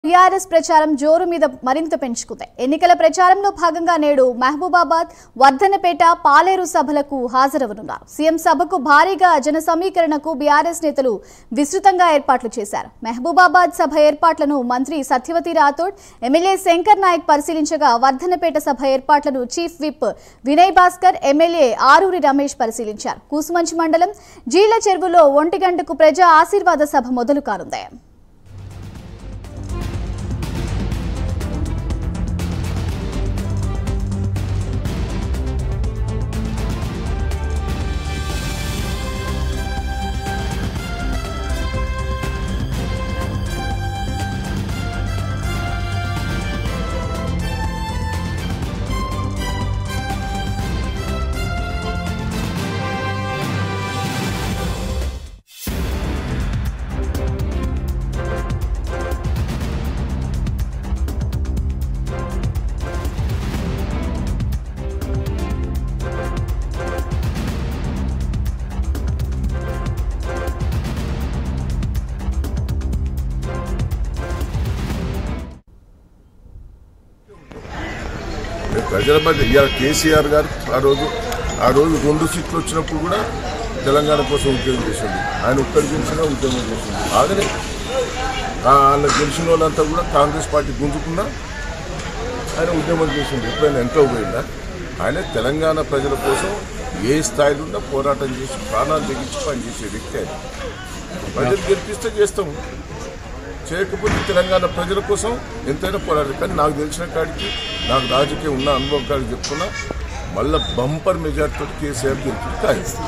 TRS ప్రచారం జోరు మీద మరింత పెంచుకుంది ఎన్నికల ప్రచారంలో భాగంగా నేడు మహబూబాబాద్ వర్ధనపేట పాలేరు సభలకు హాజరవనున్నారు సీఎం సభకు భారీగా జన సమీకరణకు బీఆర్ఎస్ నేతలు విస్తృతంగా ఏర్పాట్లు చేశారు మహబూబాబాద్ సభ ఏర్పాట్లను మంత్రి సత్యవతి రాథోడ్ ఎమ్మెల్యే శంకర్ నాయక్ పరిశీలించగా వర్ధనపేట సభ ఏర్పాట్లను chief whip Vinay Bhaskar MLA Aroori Ramesh పరిశీలించారు కూసుమంచి మండలం జీళ్ల చెరువులో ఒంటి గంటకు ప్రజా ఆశీర్వాద సభ మొదలు కానుంది ప్రజల మధ్య ఇవాళ కేసీఆర్ గారు ఆ రోజు ఆ రోజు రెండు సీట్లు వచ్చినప్పుడు కూడా తెలంగాణ కోసం ఉద్యోగం చేసింది ఆయన ఒక్కడి గెలిచినా ఉద్యోగం చేసింది ఆగనే వాళ్ళ గెలిచిన వాళ్ళంతా కూడా కాంగ్రెస్ పార్టీ గుంజుకున్నా ఆయన ఉద్యమం చేసింది ఎప్పుడైనా ఎంతో పోయిందా ఆయన తెలంగాణ ప్రజల కోసం ఏ స్థాయిలో ఉన్నా పోరాటం చేసి ప్రాణాలు తెగించి పనిచేసే వ్యక్తి ఆయన ప్రజలు గెలిపిస్తే చేస్తాము చేయకపోతే తెలంగాణ ప్రజల కోసం ఎంతైనా పోరాడాలి కానీ నాకు తెలిసిన కాడికి నాకు రాజకీయం ఉన్న అనుభవం కాడికి చెప్తున్నా మళ్ళీ బంపర్ మెజార్టీతో కేసీఆర్ గెలిపి ఖాయం